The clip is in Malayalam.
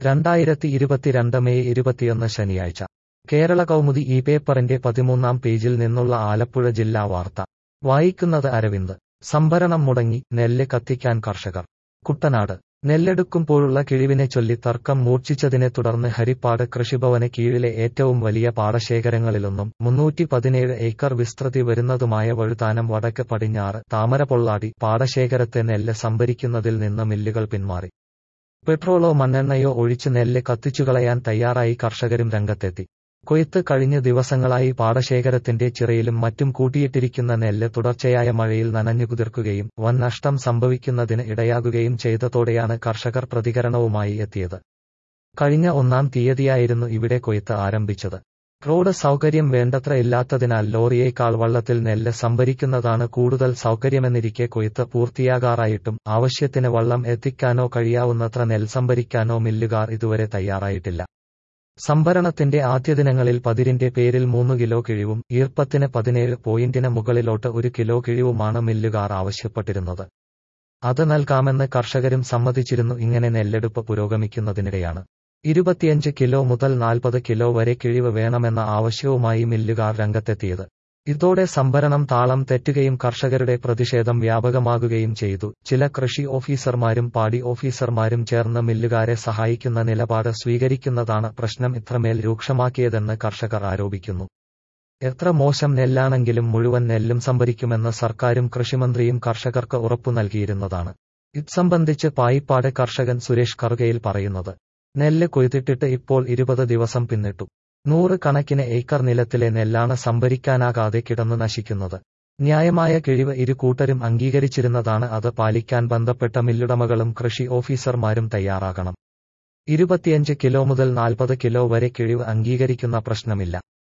രണ്ടായിരത്തി ഇരുപത്തിരണ്ട് മെയ് ഇരുപത്തിയൊന്ന് ശനിയാഴ്ച കേരള കൗമുദി ഈ പേപ്പറിന്റെ പതിമൂന്നാം പേജിൽ നിന്നുള്ള ആലപ്പുഴ ജില്ലാ വാർത്ത വായിക്കുന്നത് അരവിന്ദ് സംഭരണം മുടങ്ങി നെല്ല് കത്തിക്കാൻ കർഷകർ കുട്ടനാട് നെല്ലെടുക്കുമ്പോഴുള്ള കിഴിവിനെ ചൊല്ലി തർക്കം മൂർച്ഛിച്ചതിനെ തുടർന്ന് ഹരിപ്പാട് കൃഷിഭവന് കീഴിലെ ഏറ്റവും വലിയ പാടശേഖരങ്ങളിലൊന്നും മുന്നൂറ്റി പതിനേഴ് ഏക്കർ വിസ്തൃതി വരുന്നതുമായ വഴുതാനം വടക്ക് പടിഞ്ഞാറ് താമരപൊള്ളാടി പാടശേഖരത്തെ നെല്ല് സംഭരിക്കുന്നതിൽ നിന്ന് മില്ലുകൾ പിന്മാറി പെട്രോളോ മണ്ണെണ്ണയോ ഒഴിച്ച് നെല്ല് കത്തിച്ചുകളയാൻ തയ്യാറായി കർഷകരും രംഗത്തെത്തി കൊയ്ത്ത് കഴിഞ്ഞ ദിവസങ്ങളായി പാടശേഖരത്തിന്റെ ചിറയിലും മറ്റും കൂട്ടിയിട്ടിരിക്കുന്ന നെല്ല് തുടർച്ചയായ മഴയിൽ നനഞ്ഞു കുതിർക്കുകയും വൻ നഷ്ടം സംഭവിക്കുന്നതിന് ഇടയാകുകയും ചെയ്തതോടെയാണ് കർഷകർ പ്രതികരണവുമായി എത്തിയത് കഴിഞ്ഞ ഒന്നാം തീയതിയായിരുന്നു ഇവിടെ കൊയ്ത്ത് ആരംഭിച്ചത് റോഡ് സൗകര്യം വേണ്ടത്ര ഇല്ലാത്തതിനാൽ ലോറിയേക്കാൾ വള്ളത്തിൽ നെല്ല് സംഭരിക്കുന്നതാണ് കൂടുതൽ സൗകര്യമെന്നിരിക്കെ കൊയ്ത്ത് പൂർത്തിയാകാറായിട്ടും ആവശ്യത്തിന് വള്ളം എത്തിക്കാനോ കഴിയാവുന്നത്ര നെൽ സംഭരിക്കാനോ മില്ലുകാർ ഇതുവരെ തയ്യാറായിട്ടില്ല സംഭരണത്തിന്റെ ആദ്യ ദിനങ്ങളിൽ പതിരിന്റെ പേരിൽ മൂന്ന് കിലോ കിഴിവും ഈർപ്പത്തിന് പതിനേഴ് പോയിന്റിന് മുകളിലോട്ട് ഒരു കിലോ കിഴിവുമാണ് മില്ലുകാർ ആവശ്യപ്പെട്ടിരുന്നത് അത് നൽകാമെന്ന് കർഷകരും സമ്മതിച്ചിരുന്നു ഇങ്ങനെ നെല്ലെടുപ്പ് പുരോഗമിക്കുന്നതിനിടെയാണ് ഇരുപത്തിയഞ്ച് കിലോ മുതൽ നാൽപ്പത് കിലോ വരെ കിഴിവ് വേണമെന്ന ആവശ്യവുമായി മില്ലുകാർ രംഗത്തെത്തിയത് ഇതോടെ സംഭരണം താളം തെറ്റുകയും കർഷകരുടെ പ്രതിഷേധം വ്യാപകമാകുകയും ചെയ്തു ചില കൃഷി ഓഫീസർമാരും പാടി ഓഫീസർമാരും ചേർന്ന് മില്ലുകാരെ സഹായിക്കുന്ന നിലപാട് സ്വീകരിക്കുന്നതാണ് പ്രശ്നം ഇത്രമേൽ രൂക്ഷമാക്കിയതെന്ന് കർഷകർ ആരോപിക്കുന്നു എത്ര മോശം നെല്ലാണെങ്കിലും മുഴുവൻ നെല്ലും സംഭരിക്കുമെന്ന് സർക്കാരും കൃഷിമന്ത്രിയും കർഷകർക്ക് ഉറപ്പു നൽകിയിരുന്നതാണ് ഇത് സംബന്ധിച്ച് പായിപ്പാട് കർഷകൻ സുരേഷ് കറുകയിൽ പറയുന്നത് നെല്ല് കൊയ്തിട്ടിട്ട് ഇപ്പോൾ ഇരുപത് ദിവസം പിന്നിട്ടു നൂറ് കണക്കിന് ഏക്കർ നിലത്തിലെ നെല്ലാണ് സംഭരിക്കാനാകാതെ കിടന്നു നശിക്കുന്നത് ന്യായമായ കിഴിവ് ഇരു കൂട്ടരും അംഗീകരിച്ചിരുന്നതാണ് അത് പാലിക്കാൻ ബന്ധപ്പെട്ട മില്ലുടമകളും കൃഷി ഓഫീസർമാരും തയ്യാറാകണം ഇരുപത്തിയഞ്ച് കിലോ മുതൽ നാൽപ്പത് കിലോ വരെ കിഴിവ് അംഗീകരിക്കുന്ന പ്രശ്നമില്ല